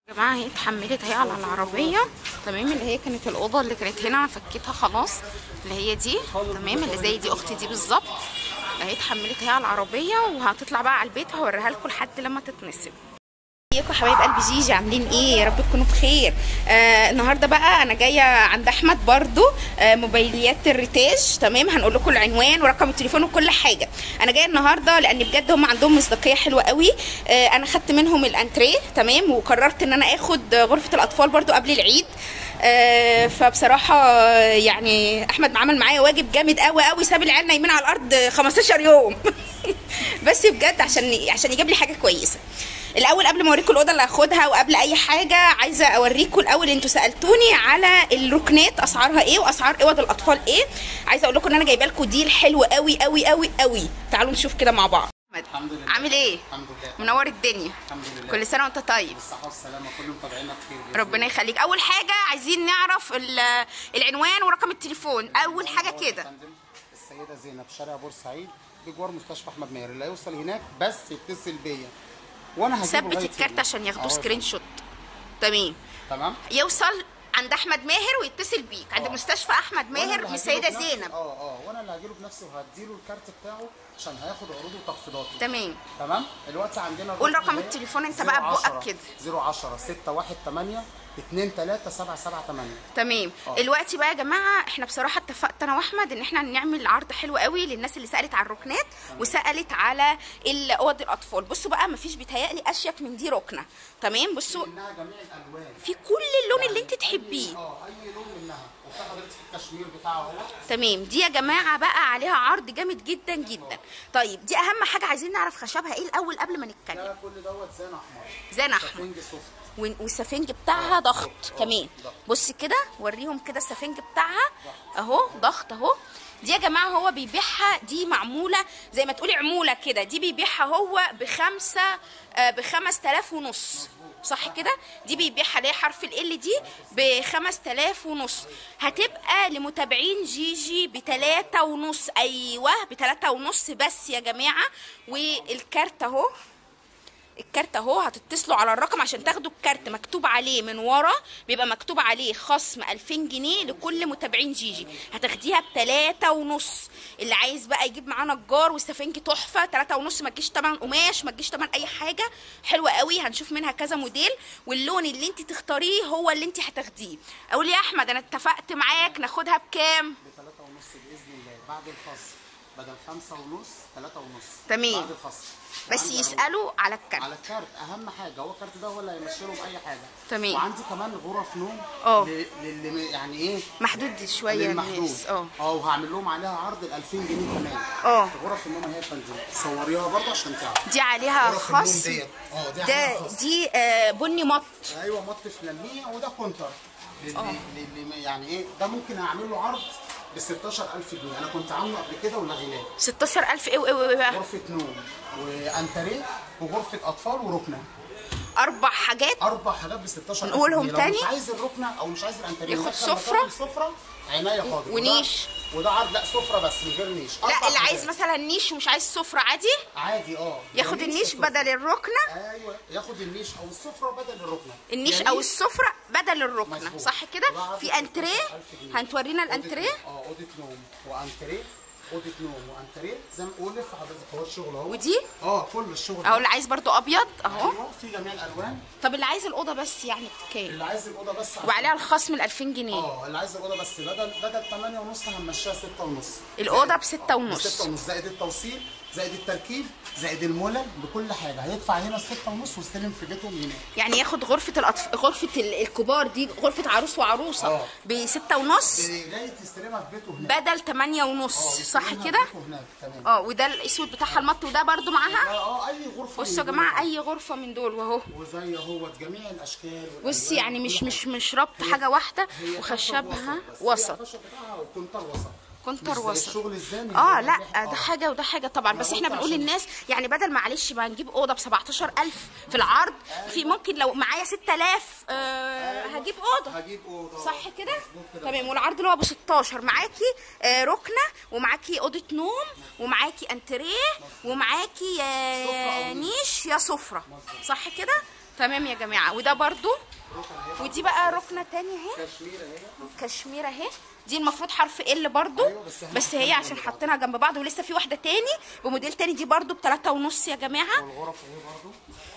يا جماعه هي اتحملت اهي على العربيه تمام اللي هي كانت الاوضه اللي كانت هنا انا فكيتها خلاص اللي هي دي تمام اللي زي دي اختي دي بالظبط اهي اتحملت اهي على العربيه وهتطلع بقى على البيت هوريها لكم لحد لما تتنسب ازيكم حبايب قلب جيجي عاملين ايه يا رب تكونوا بخير آه النهارده بقى انا جايه عند احمد برضو آه موبايليات الريتاج تمام هنقول لكم العنوان ورقم التليفون وكل حاجه انا جايه النهارده لان بجد هم عندهم مصداقيه حلوه قوي آه انا خدت منهم الانتريه تمام وقررت ان انا اخد غرفه الاطفال برضو قبل العيد آه فبصراحه آه، يعني احمد عمل معايا واجب جامد قوي قوي ساب العيال نايمين على الارض 15 يوم بس بجد عشان عشان يجيب لي حاجه كويسه الاول قبل ما اوريكم الاوضه اللي هاخدها وقبل اي حاجه عايزه اوريكم الاول انتوا سالتوني على الركنات اسعارها ايه واسعار اوض الاطفال ايه عايزه اقول لكم ان انا جايبه لكم ديل حلو قوي قوي قوي قوي تعالوا نشوف كده مع بعض الحمد لله عامل ايه الحمد لله منور الدنيا الحمد لله كل سنه وانت طيب بالصحة والسلامة كل متابعينا بخير بإذن ربنا يخليك اول حاجه عايزين نعرف ال- العنوان ورقم التليفون اول حاجه الله. كده فندم، السيدة زينب شارع بورسعيد بجوار مستشفى احمد ماهر اللي هيوصل هناك بس يتصل بيا وانا هجيبه ثبت لغاية الكارت هنا. عشان ياخدوا أهو يا سكرين فندم. شوت تمام تمام يوصل عند احمد ماهر ويتصل بيك عند آه. مستشفى احمد وأنا ماهر اللي من هجيله السيده بنفسي- زينب اه اه وانا اللي هجيله بنفسي وهديله الكارت بتاعه عشان هياخد عروضه وتخفيضاته تمام تمام الوقت عندنا قول الرقم رقم اللي هي التليفون انت بقى ببقك كده. 010 618 2 3 7 7 8 تمام آه. دلوقتي بقى يا جماعه احنا بصراحه اتفقت انا واحمد ان احنا نعمل عرض حلو قوي للناس اللي سالت على الركنات وسالت على ال- اوض الاطفال بصوا بقى مفيش بيتهيألي اشيك من دي ركنه تمام بصوا منها جميع الالوان في كل اللون اللي انت تحبيه اه اي لون منها وفي حضرتك الكشمير بتاعها اهو تمام دي يا جماعه بقى عليها عرض جامد جدا جدا طيب دي اهم حاجه عايزين نعرف خشبها ايه الاول قبل ما نتكلم ده كل دوت زان احمر زان احمر سفنج سوفت وال- والسفنج بتاعها ضغط آه، كمان ضغط. بصي كده وريهم كده السفنج بتاعها اهو ضغط اهو دي يا جماعه هو بيبيعها دي معموله زي ما تقولي عموله كده دي بيبيعها هو بخمسة آه ب 5000 ونص صح كده دي بيبيعها اللي هي حرف ال دي ب 5000 ونص هتبقى لمتابعين جيجي ب 3 ونص ايوه ب 3 ونص بس يا جماعه والكارت اهو الكارت اهو هتتصلوا على الرقم عشان تاخدوا الكارت مكتوب عليه من ورا بيبقى مكتوب عليه خصم 2000 جنيه لكل متابعين جيجي هتاخديها بتلاتة ونص اللي عايز بقى يجيب معاه نجار والسفنج تحفه تلاتة ونص ما تجيش تمن قماش ما تجيش تمن اي حاجه حلوه قوي هنشوف منها كذا موديل واللون اللي انت تختاريه هو اللي انت هتاخديه اقول يا احمد انا اتفقت معاك ناخدها بكام ب 3 ونص باذن الله بعد الفصل بدل 5 ونص 3 ونص تمام. بعد الفصل بس وعندي يسالوا على الكارت على الكارت اهم حاجه هو الكارت ده هو اللي هيمشي لهم اي حاجه تمام. وعندي كمان غرف نوم اه. ل- للي يعني ايه محدود شويه للمحدود الناس اه اه وهعمل لهم عليها عرض ال 2000 جنيه كمان اه. غرف النوم اهي يا فندم صوريها برضه عشان تعرف دي عليها غرف النوم خصم ديت اه دي عليها ده خصم. دي آه، بني مط ايوه مط فلاميه وده كونتر للي للي يعني ايه ده ممكن اعمل له عرض ب 16000 جنيه انا كنت عامله قبل كده ولغيناه 16000 ايه وايه وايه بقى غرفه نوم وانتريه وغرفه اطفال وركنه اربع حاجات اربع حاجات ب 16000 جنيه نقولهم لو تاني؟ مش عايز الركنه او مش عايز الانتريه ياخد ودخل سفرة؟ مكان السفره عينيا حاضر وده- ونيش؟ وده عرض لا سفره بس من غير نيش أربع لا اللي حاجات. عايز مثلا نيش ومش عايز سفرة عادي عادي اه ياخد يا النيش وسفرة. بدل الركنة ايوه ياخد النيش او السفره بدل الركنه النيش يا او نيش السفرة بدل الركنة مظبوط. صح كده وده عرض في انتريه 16000 جنيه. هنتورينا أوضة الانتريه نوم. اه اوضه نوم وانتريه اوضه نوم وانتريه زي ما ولف حضرتك هو الشغل اهو ودي اه كل الشغل اهو اللي عايز برضو ابيض اهو ايوه في جميع الالوان طب اللي عايز الاوضه بس يعني بكام اللي عايز الاوضه بس عشان- وعليها الخصم ال 2000 جنيه اه اللي عايز الاوضه بس بدل بدل 8 ونص هنمشيها 6 ونص الأوضة بستة ب ونص. 6 ونص زائد التوصيل زائد التركيب زائد المولد بكل حاجه هيدفع هنا ال 6 ونص ويستلم في بيتهم هناك يعني ياخد غرفه الأطف... غرفه ال- الكبار دي غرفه عروس وعروسه اه. بستة ونص جاي تستلمها في بيته هناك بدل تمانية اه، ونص صح يستلمها في كده بيته هناك تمام اه وده الاسود بتاعها المط وده برضو معاها اه اي غرفه بصوا يا من جماعه دول. اي غرفه من دول واهو وزي هو جميع الاشكال بصي والألوان يعني مش وكل مش حاجة. مش ربط هي- حاجه واحده هي وخشبها خشب بس. وسط هي الخشب بتاعها وكونتر وسط كونتر مش زي وسط الشغل الزاني اه اللي هو لا آه. ده حاجه وده حاجه طبعا أنا بس قلت احنا بنقول عشان- للناس يعني بدل معلش ما نجيب اوضه ب 17000 في العرض في ممكن لو معايا 6000 آه هجيب اوضه هجيب اوضه صح كده مظبوط كده. تمام والعرض اللي هو ب 16 معاكي آه ركنه ومعاكي اوضه نوم ومعاكي انتريه ومعاكي سفرة آه أو نيش. نيش يا سفره صح كده تمام يا جماعه وده برضو ودي بقى ركنه تانية اهي كشمير اهي كشمير اهي دي المفروض حرف ال برضو أيوة، بس إحنا بس هي عشان حاطينها جنب بعض ولسه في واحده تاني بموديل تاني دي برضو بتلاتة ونص يا جماعه والغرف اهي برضو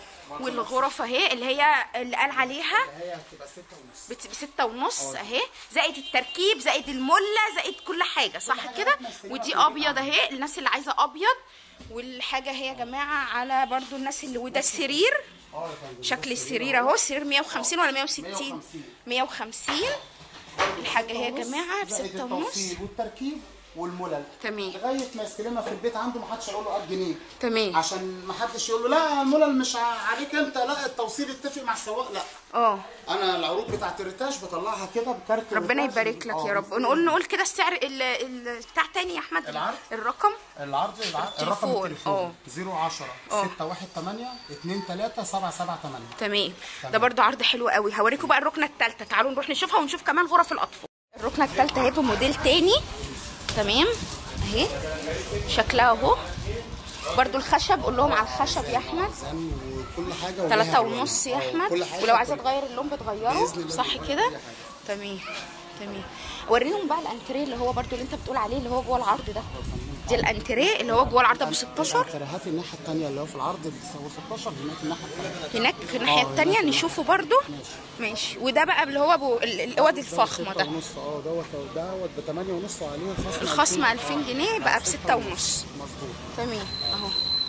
والغرف اهي اللي هي اللي قال عليها هي هتبقى ستة ونص بت- بستة ونص اهي زائد التركيب زائد المله زائد كل حاجه صح كده ودي ابيض اهي الناس اللي عايزه ابيض والحاجه هي يا جماعه على برضو الناس اللي وده السرير اه يا فندم شكل السرير اهو السرير 150 ولا 160 150. 150 الحاجه هي يا جماعه زائد بستة ونص التوصيل والتركيب والملل تمام. لغايه ما يستلمها في البيت عنده ما حدش هيقول له 1000 جنيه تمام عشان ما حدش يقول له لا الملل مش عليك انت لا التوصيل اتفق مع السواق لا اه انا العروض بتاعت الريتاج بطلعها كده بكارت ربنا الريتاج. يبارك لك آه، يا رب نقول نقول كده السعر ال- ال- بتاع تاني يا احمد العرض؟ الرقم العرض العرض التليفون. الرقم التليفون اه. 010 618 23 778 تمام ده برضو عرض حلو قوي هوريكم بقى الركنه الثالثه تعالوا نروح نشوفها ونشوف كمان غرف الاطفال الركنه الثالثه اهي بموديل تاني تمام اهي شكلها اهو برضو الخشب قول لهم على الخشب يا احمد ميزان وكل حاجه وليها ثلاثة ألوان. ونص يا اه، احمد كل حاجه ولو عايزه كل- تغير اللون بتغيره بإذن الله صح بنغير كده كل حاجة. تمام تمام وريهم بقى الانتريه اللي هو برضو اللي انت بتقول عليه اللي هو جوه العرض ده دي الانتريه اللي هو جوه العرض ابو 16 الكراهات الناحيه الثانيه اللي هو في العرض بتساوي 16 هناك الناحيه الثانيه هناك في الناحيه التانية نشوفه برضو ماشي وده بقى اللي هو ابو ال- الاوض الفخمه ده ونص اه دوت دوت ب 8 ونص وعليه خصم الخصم 2000. 2000 جنيه بقى ب 6 ونص مظبوط تمام اهو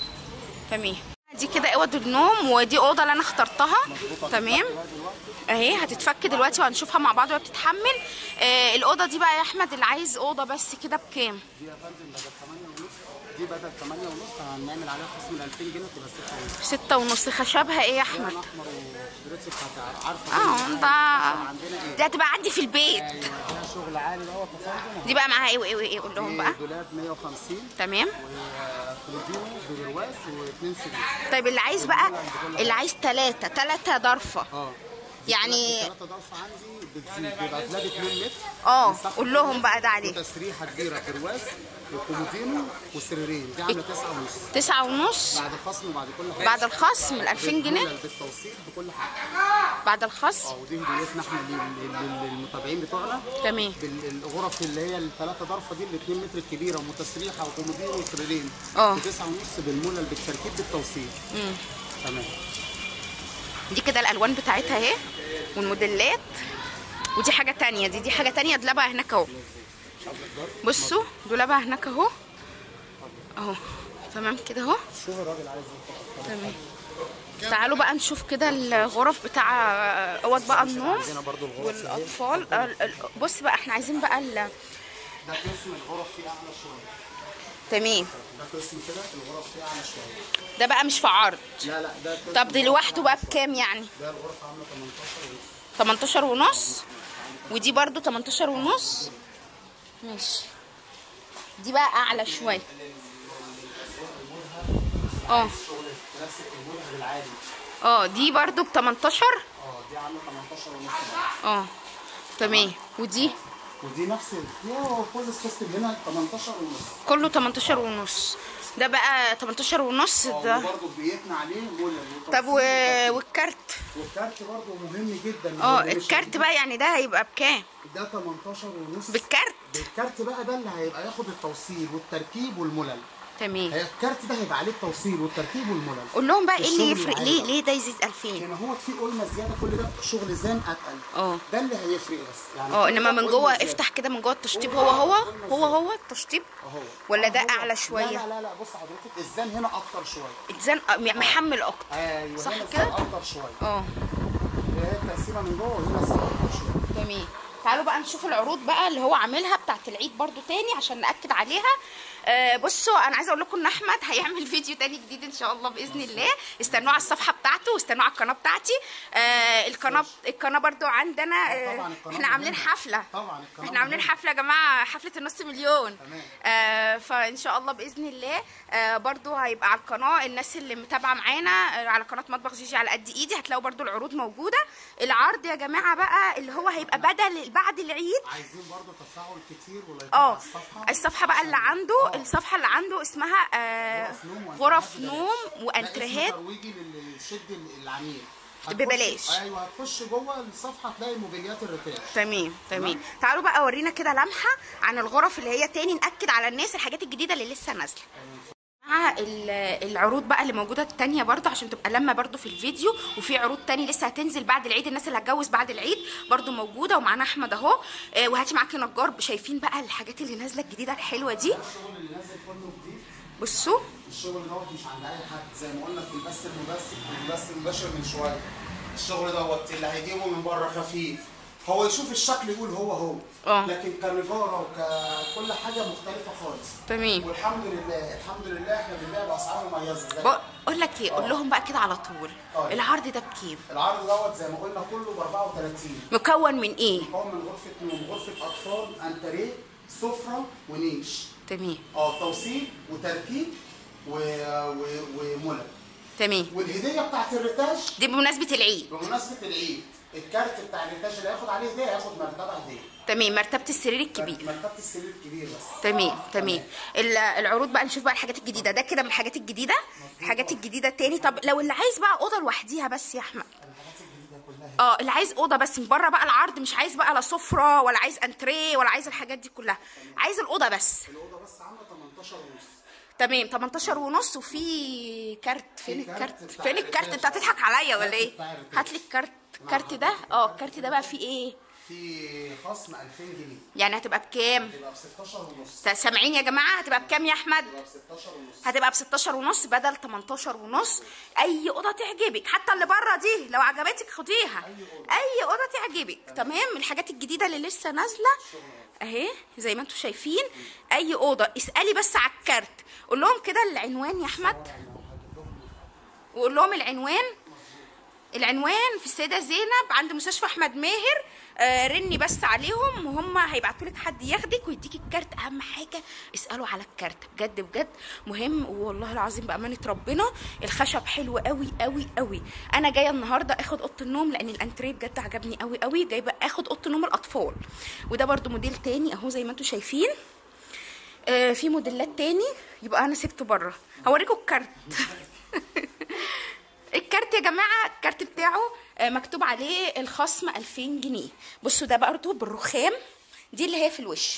تمام دي كده اوض النوم ودي اوضه اللي انا اخترتها تمام اهي هتتفك دلوقتي وهنشوفها مع بعض وهي بتتحمل آه الاوضه دي بقى يا احمد اللي عايز اوضه بس كده بكام دي يا فندم بدل 8 ونص دي بدل 8 ونص هنعمل عليها خصم ال 2000 جنيه تبقى 6 ونص ستة ونص خشبها ايه يا احمد احمر ودريتش بتاعت عارفه اه كل ده حاجة. عندنا ايه دي هتبقى عندي في البيت ايوه فيها شغل عالي دوت يا فندم دي بقى معاها ايه وايه وايه قول لهم بقى دولاب 150 تمام وكومودينو ببرواز واثنين سرير طيب اللي عايز بقى اللي عايز ثلاثة ثلاثة ضرفة اه يعني ثلاثة ضرف عندي بتزيد بيبقى دولاب 2 متر اه مساحة قول لهم بقى ده عليه وتسريحه كبيره برواز وكومودينو وسريرين دي عامله 9 ونص تسعة ونص بعد الخصم وبعد كل حاجه بعد الخصم ال 2000 جنيه بالملل، بالتوصيل بكل حاجه بعد الخصم اه ودي هديتنا احنا لل- لل- للمتابعين بتوعنا تمام بالغرف اللي هي الثلاثه ضرفه دي ال 2 متر الكبيره ومتسريحه وكومودينو وسريرين اه. ب 9 ونص بالملل بالتركيب بالتوصيل مم. تمام دي كده الالوان بتاعتها اهي والموديلات ودي حاجه تانية دي دي حاجه تانية دولابها هناك اهو بصوا دولابها هناك اهو اهو تمام كده اهو شوف الراجل عايز ايه تمام تعالوا بقى نشوف كده الغرف بتاع اوض بقى النوم عندنا برضو الغرف والاطفال ال- ال- بص بقى احنا عايزين بقى ال- ده قسم الغرف فيه اعلى شويه تمام ده قسم كده الغرف فيه اعلى شويه ده بقى مش في عرض لا لا ده قسم طب دي لوحده بقى بكام يعني ده الغرفه عامله 18 ونص 18 ونص ودي برضو 18 ونص ماشي دي بقى اعلى شويه اه شغل كلاسيك الملهى العادي اه دي برضو ب 18 اه دي عامله 18 ونص بقى. اه تمام ودي ودي نفس ال- دي هو كل السيستم هنا 18 ونص كله 18 ونص ده بقى 18 ونص اه ده وبرضه بيتنا عليه ملل طب و... والكارت والكارت برضه مهم جدا اه هو مش- الكارت بقى يعني ده هيبقى بكام ده 18 ونص بالكارت بالكارت بقى ده اللي هيبقى ياخد التوصيل والتركيب والملل تمام هي الكارت ده هيبقى عليه التوصيل والتركيب والملل قول لهم بقى ايه اللي الشغل يفرق العادي ليه بقى. ليه ده يزيد 2000 يعني هو في قلمه زياده كل ده شغل زان اتقل اه ده اللي هيفرق بس يعني اه كل انما ده من قلمة جوه زيادة. افتح كده من جوه التشطيب هو هو هو هو التشطيب اهو ولا ده هو- اعلى شويه لا لا لا, لا بص حضرتك الزان هنا اكتر شويه اتزن آه، محمل اكتر ايوه صح هنا كده؟ الزان اكتر شويه اه هي التقسيمه من جوه وهنا الزان اكتر شويه تمام تعالوا بقى نشوف العروض بقى اللي هو عاملها بتاعت العيد برضو تاني عشان ناكد عليها آه بصوا انا عايزه اقول لكم ان احمد هيعمل فيديو تاني جديد ان شاء الله باذن الله استنوه على الصفحه بتاعته واستنوه على القناه بتاعتي آه القناه القناه برضو عندنا آه طبعاً القناة احنا عاملين مهمة. حفله طبعا القناه احنا عاملين مهمة. حفله يا جماعه حفله النص مليون تمام. آه فان شاء الله باذن الله آه برضو هيبقى على القناه الناس اللي متابعه معانا آه على قناه مطبخ جيجي على قد ايدي هتلاقوا برضو العروض موجوده العرض يا جماعه بقى اللي هو هيبقى بدل بعد العيد عايزين برضه تفاعل كتير ولايكات اه على الصفحه الصفحه بقى اللي عنده الصفحه اللي عنده اسمها آه غرف نوم غرف وأنتريهات. نوم ده اسم وانتريهات ترويجي للشد العميل هتخش- ببلاش ايوه هتخش جوه الصفحه تلاقي موبيليات الريتاج تمام تمام تعالوا بقى ورينا كده لمحه عن الغرف اللي هي تاني ناكد على الناس الحاجات الجديده اللي لسه نازله مع ال- العروض بقى اللي موجوده التانية برضو عشان تبقى لما برضو في الفيديو وفي عروض تاني لسه هتنزل بعد العيد الناس اللي هتجوز بعد العيد برضو موجوده ومعانا احمد اهو آه، وهاتي معاكي نجار شايفين بقى الحاجات اللي نازله الجديده الحلوه دي الشغل اللي نازل كله جديد بصوا الشغل دوت مش عند اي حد زي ما قلنا في البث المبثر البث المباشر من شويه الشغل دوت اللي هيجيبه من بره خفيف هو يشوف الشكل يقول هو هو آه. لكن كنجاره وكل حاجه مختلفه خالص تمام والحمد لله الحمد لله احنا بنبيع باسعار مميزه زي بقول لك ايه قول لهم بقى كده على طول طيب. العرض ده بكام العرض دوت زي ما قلنا كله ب 34 مكون من ايه هو من غرفه نوم غرفه اطفال انتريه سفره ونيش تمام اه توصيل وتركيب و... و... وملل تمام والهديه بتاعت الريتاج دي بمناسبه العيد بمناسبه العيد الكارت بتاع الريتاج اللي هياخد عليه هديه هياخد مرتبه هديه تمام مرتبه السرير الكبير مرتبه السرير الكبير بس تمام تمام ال- العروض بقى نشوف بقى الحاجات الجديده ده كده من الحاجات الجديده الحاجات الجديده تاني طب لو اللي عايز بقى اوضه لوحديها بس يا احمد الحاجات الجديده كلها اه اللي عايز اوضه بس من بره بقى العرض مش عايز بقى لا سفره ولا عايز انتريه ولا عايز الحاجات دي كلها عايز الاوضه بس الاوضه بس عامله 18 ونص تمام 18 ونص وفي كارت فين في الكارت كارت بتاع فين الكارت الريتاج. انت هتضحك عليا ولا ايه بتاع الريتاج. هات لي الكارت الكارت ده اه الكارت ده بقى فيه ايه في خصم 2000 جنيه يعني هتبقى بكام تبقى ب 16 ونص تا- سامعين يا جماعه هتبقى بكام يا احمد تبقى ب 16 ونص هتبقى ب 16 ونص بدل 18 ونص اي اوضه تعجبك حتى اللي بره دي لو عجبتك خديها اي اوضه تعجبك تمام الحاجات الجديده اللي لسه نازله اهي زي ما انتم شايفين اي اوضه اسالي بس على الكارت قول لهم كده العنوان يا احمد وقول لهم العنوان العنوان في السيده زينب عند مستشفى احمد ماهر آه رني بس عليهم وهم هيبعتوا لك حد ياخدك ويديك الكارت اهم حاجه اسالوا على الكارت بجد بجد مهم والله العظيم بامانه ربنا الخشب حلو قوي قوي قوي انا جايه النهارده اخد اوضه النوم لان الانتريه بجد عجبني قوي قوي جايبه اخد اوضه نوم الاطفال وده برده موديل تاني اهو زي ما انتم شايفين آه في موديلات تاني يبقى انا سبته بره هوريكم الكارت الكارت يا جماعه الكارت بتاعه آه، مكتوب عليه الخصم 2000 جنيه بصوا ده برضه بالرخام دي اللي هي في الوش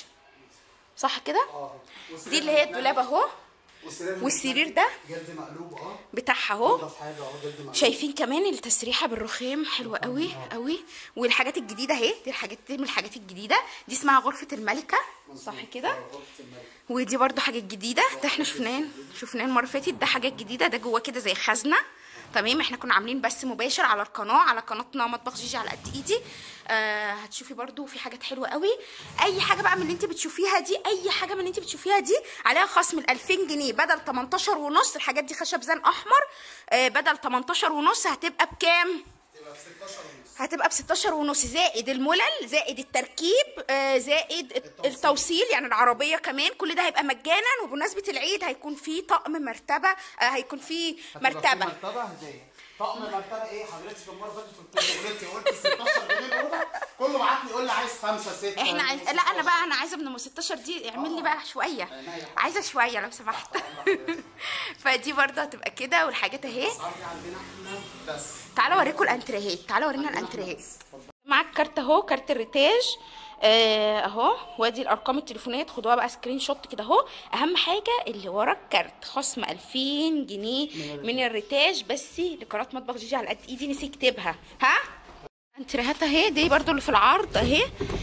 صح كده اه دي اللي هي الدولاب اهو والسرير والسرير ده جلد مقلوب اه بتاعها اهو انضف حاجه اهو جلد مقلوب شايفين كمان التسريحه بالرخام حلوه قوي قوي والحاجات الجديده اهي دي الحاجات دي من الحاجات الجديده دي اسمها غرفه الملكه صح كده غرفه الملك ودي برضو حاجات جديده ده احنا شفناه شفناه المره اللي فاتت ده حاجات جديده ده جواه كده زي خزنه تمام احنا كنا عاملين بث مباشر على القناه على قناتنا مطبخ جيجي على قد ايدي آه هتشوفي برضو في حاجات حلوه قوي اي حاجه بقى من اللي انت بتشوفيها دي اي حاجه من اللي انت بتشوفيها دي عليها خصم ال 2000 جنيه بدل 18 ونص الحاجات دي خشب زان احمر آه بدل 18 ونص هتبقى بكام تبقى ب 16 ونص هتبقى ب 16 ونص زائد الملل زائد التركيب آه، زائد التوصيل. التوصيل يعني العربيه كمان كل ده هيبقى مجانا وبمناسبه العيد هيكون في طقم مرتبه آه، هيكون في هتبقى في مرتبه مرتبه هديه طقم مرتبه ايه حضرتك المره اللي فاتت كنت قلت قلت 16 جنيه الاوضه كله بعت لي يقول لي عايز خمسه سته احنا عايز... لا انا بقى انا عايزه من ام 16 دي اعمل لي بقى شويه عايزه شويه لو سمحت فدي برضه هتبقى كده والحاجات اهي الاسعار دي عندنا احنا بس تعالوا اوريكم الانتريهات تعالوا ورينا الانتريهات معاك كارت اهو كارت الريتاج آه، اهو وادي الارقام التليفونات خدوها بقى سكرين شوت كده اهو اهم حاجه اللي ورا الكارت خصم 2000 جنيه من الريتاج بس لقناه مطبخ جيجي على قد ايدي نسي اكتبها ها انتريهات اهي دي برضو اللي في العرض اهي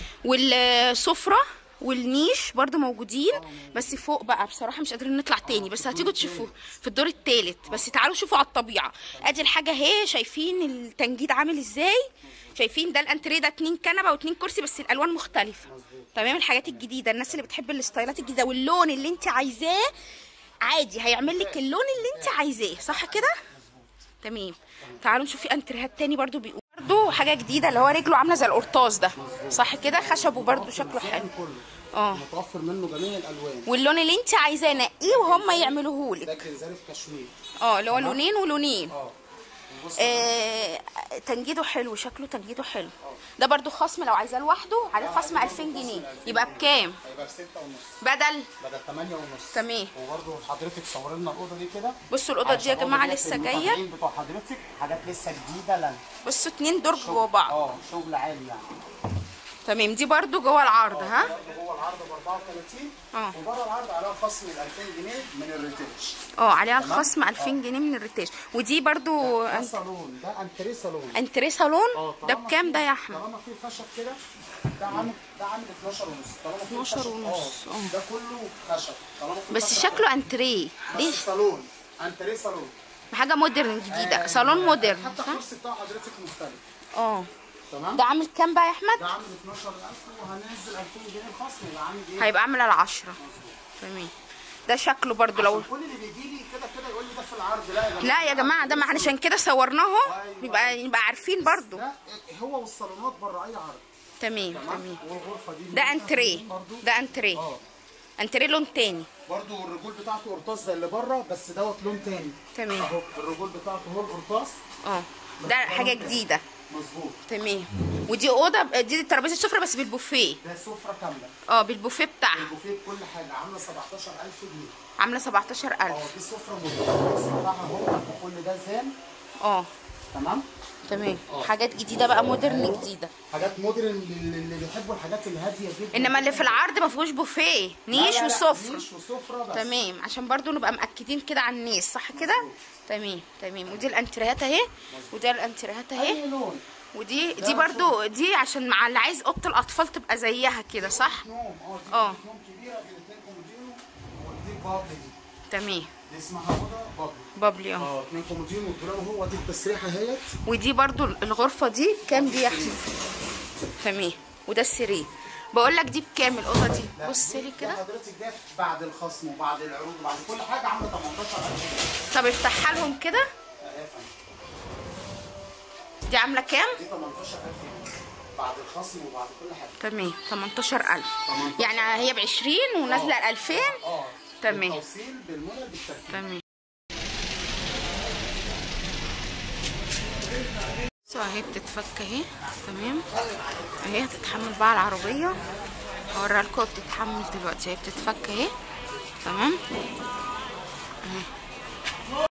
والسفره والنيش برضو موجودين بس فوق بقى بصراحه مش قادرين نطلع تاني بس هتيجوا تشوفوه في الدور الثالث بس تعالوا شوفوا على الطبيعه ادي الحاجه اهي شايفين التنجيد عامل ازاي شايفين ده الانتريه ده اتنين كنبه واتنين كرسي بس الالوان مختلفه تمام الحاجات الجديده الناس اللي بتحب الستايلات الجديده واللون اللي انت عايزاه عادي هيعمل لك اللون اللي انت عايزاه صح كده تمام تعالوا نشوف في انتريهات تاني برضو بيقول برضو حاجه جديده اللي هو رجله عامله زي القرطاس ده صح كده خشبه برضو شكله حلو كله اه متوفر منه جميع الالوان واللون اللي انت عايزاه نقيه وهم يعملوه ده لك كنزاري في كشمير اه اللي هو لونين ولونين اه بص آه تنجيده حلو شكله تنجيده حلو ده برضو خصم لو عايزاه لوحده عليه خصم 2000 جنيه يبقى بكام هيبقى بستة ونص بدل بدل 8 ونص تمام. وبرده حضرتك صور لنا الاوضه دي كده بصوا الاوضه دي يا عشان جماعه برضه لسه ديت جايه المتابعين بتوع حضرتك حاجات لسه جديده لنا بصوا اتنين درج جوه بعض اه شغل عالي يعني تمام دي برضو جوه العرض ها برضه جوه العرض ب 34 اه. وبره العرض عليها خصم ال 2000 جنيه من الريتيش اه عليها الخصم 2000 جنيه من الريتاج ودي برضو ده أن- صالون ده انتريه صالون انتريه صالون اه، ده طالما بكام في- ده يا احمد طالما في خشب كده ده عامل ده عامل 12 ونص طالما في 12 خشب- ونص، اه اه. ده كله خشب طالما في بس خشب- شكله انتريه ليه بس صالون انتريه صالون حاجه مودرن جديده آه، صالون مودرن حتى صح الكرسي بتاع حضرتك مختلف اه تمام ده عامل كام بقى يا احمد ده عامل 12000 وهننزل 2000 جنيه الخصم يبقى عامل ايه؟ هيبقى عامل على 10 تمام ده شكله برضو لو عشان كل اللي بيجي لي كده كده يقول لي ده في العرض لا يا جماعه لا يا جماعه ده ما احنا عشان كده صورناه يبقى يبقى عارفين برضو ده هو والصالونات بره اي عرض تمام تمام تمام والغرفه دي ده انتريه برضو ده انتريه اه انتريه لون تاني برضو الرجول بتاعته قرطاس زي اللي بره بس دوت لون تاني تمام. اهو الرجول بتاعته هو القرطاس اه ده حاجه جديده مظبوط تمام ودي اوضه دي ترابيزه سفره بس بالبوفيه ده سفره كامله اه بالبوفيه بتاعها البوفيه بكل حاجه عامله 17000 جنيه عامله 17000 اه دي سفره مظبوطه بتاعها هو وكل ده زان اه تمام تمام حاجات جديده بقى مودرن جديده حاجات مودرن اللي اللي بيحبوا الحاجات الهاديه جدا انما اللي في العرض ما فيهوش بوفيه لا، نيش لا، لا، وسفره نيش وسفره بس تمام عشان برضو نبقى مأكدين كده على الناس صح كده تمام تمام ودي الانتريهات اهي وده الانتريهات اهي اي لون ودي دي برضو دي عشان مع اللي عايز اوضه الاطفال تبقى زيها كده صح نوم اه دي اه. نوم كبيره دي الاثنين كومودينو ودي بابل دي تمام دي اسمها اوضه بابل بابلي اه اه اثنين كومودينو والدولاب هو دي التسريحه اهيت ودي برضو الغرفه دي كام دي يا احمد تمام وده السرير بقول لك دي بكام الاوضه دي لا، بص دي- لي دي كده حضرتك ده بعد الخصم وبعد العروض وبعد كل حاجه عامله 18000 طب افتحها لهم كده لا يا فندم دي عامله كام دي 18000 جنيه بعد الخصم وبعد كل حاجه تمام 18000 18. يعني هي ب 20 ونازله ال 2000 اه تمام. بالتوصيل بالمنى بالتركيب تمام بصوا اهي بتتفك اهي تمام اهي هتتحمل بقى على العربيه هوريها لكم بتتحمل دلوقتي اهي بتتفك اهي تمام اهي